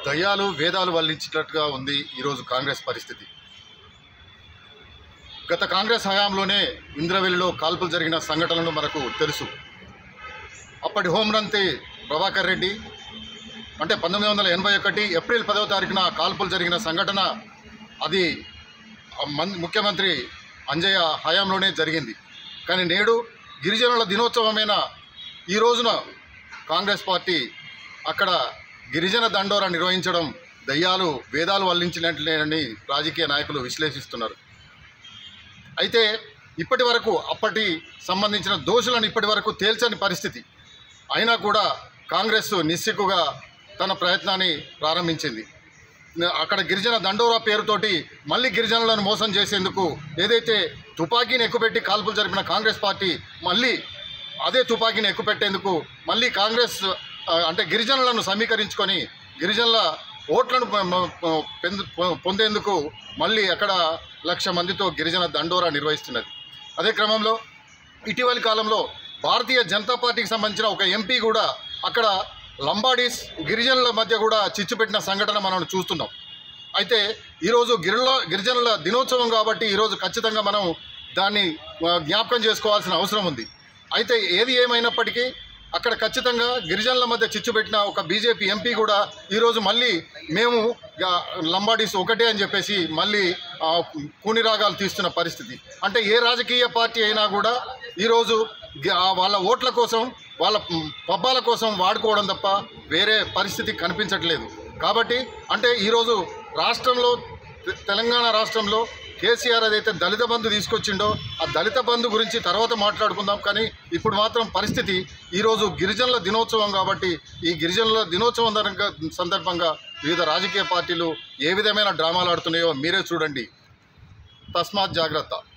దయ్యాలు వేదాలు వల్లించినట్టుగా ఉంది ఈరోజు కాంగ్రెస్ పరిస్థితి గత కాంగ్రెస్ హయాంలోనే ఇంద్రవెల్లిలో కాల్పులు జరిగిన సంఘటనలు మనకు తెలుసు అప్పటి హోంమంత్రి ప్రభాకర్ రెడ్డి అంటే పంతొమ్మిది వందల ఎనభై ఒకటి ఏప్రిల్ పదవ తారీఖున కాల్పులు జరిగిన సంఘటన అది ఆ మన్ ముఖ్యమంత్రి అంజయ్య హయాంలోనే జరిగింది కానీ నేడు గిరిజనుల దినోత్సవమైన ఈ రోజున కాంగ్రెస్ పార్టీ అక్కడ గిరిజన దండోరా నిర్వహించడం దయ్యాలు వేదాలు వల్లించినట్లేనని రాజకీయ నాయకులు విశ్లేషిస్తున్నారు అయితే ఇప్పటి వరకు అప్పటి సంబంధించిన దోషులను ఇప్పటి వరకు తేల్చని పరిస్థితి అయినా కూడా కాంగ్రెస్ నిస్సిగ్గుగా తన ప్రయత్నాన్ని ప్రారంభించింది న- అక్కడ గిరిజన దండోరా పేరుతోటి మళ్ళీ గిరిజనులను మోసం చేసేందుకు ఏదైతే తుపాకీని ఎక్కుపెట్టి కాల్పులు జరిపిన కాంగ్రెస్ పార్టీ మళ్ళీ అదే తుపాకీని ఎక్కుపెట్టేందుకు మళ్ళీ కాంగ్రెస్ ఆ, అంటే గిరిజనులను సమీకరించుకొని గిరిజనుల ఓట్లను పొ- పొ- పొందు- పొ- పొందేందుకు మళ్ళీ అక్కడ లక్ష మందితో గిరిజన దండోరా నిర్వహిస్తున్నది అదే క్రమంలో ఇటీవలి కాలంలో భారతీయ జనతా పార్టీకి సంబంధించిన ఒక ఎంపీ కూడా అక్కడ లంబాడీస్ గిరిజనుల మధ్య కూడా చిచ్చు పెట్టిన సంఘటన మనం చూస్తున్నాం అయితే ఈరోజు గిరిలో గిరిజనుల దినోత్సవం కాబట్టి ఈరోజు ఖచ్చితంగా మనం దాన్ని ఆ, జ్ఞాపకం చేసుకోవాల్సిన అవసరం ఉంది అయితే ఏది ఏమైనప్పటికీ అక్కడ ఖచ్చితంగా గిరిజనుల మధ్య చిచ్చు పెట్టిన ఒక బీజేపీ ఎంపీ కూడా ఈరోజు మళ్ళీ మేము ఆ, లంబాడీస్ ఒకటే అని చెప్పేసి మళ్ళీ ఆ, కూని రాగాలు తీస్తున్న పరిస్థితి అంటే ఏ రాజకీయ పార్టీ అయినా కూడా ఈరోజు గి- ఆ వాళ్ళ ఓట్ల కోసం వాళ్ళ మ్, పబ్బాల కోసం వాడుకోవడం తప్ప వేరే పరిస్థితి కనిపించట్లేదు కాబట్టి అంటే ఈరోజు రాష్ట్రంలో తె- తెలంగాణ రాష్ట్రంలో కేసీఆర్ ఏదైతే దళిత బంధు తీసుకొచ్చిండో ఆ దళిత బంధు గురించి తర్వాత మాట్లాడుకుందాం కానీ ఇప్పుడు మాత్రం పరిస్థితి ఈరోజు గిరిజనుల దినోత్సవం కాబట్టి ఈ గిరిజనుల దినోత్సవం దరంగా- సందర్భంగా వివిధ రాజకీయ పార్టీలు ఏ విధమైన డ్రామాలు ఆడుతున్నాయో మీరే చూడండి తస్మాత్ జాగ్రత్త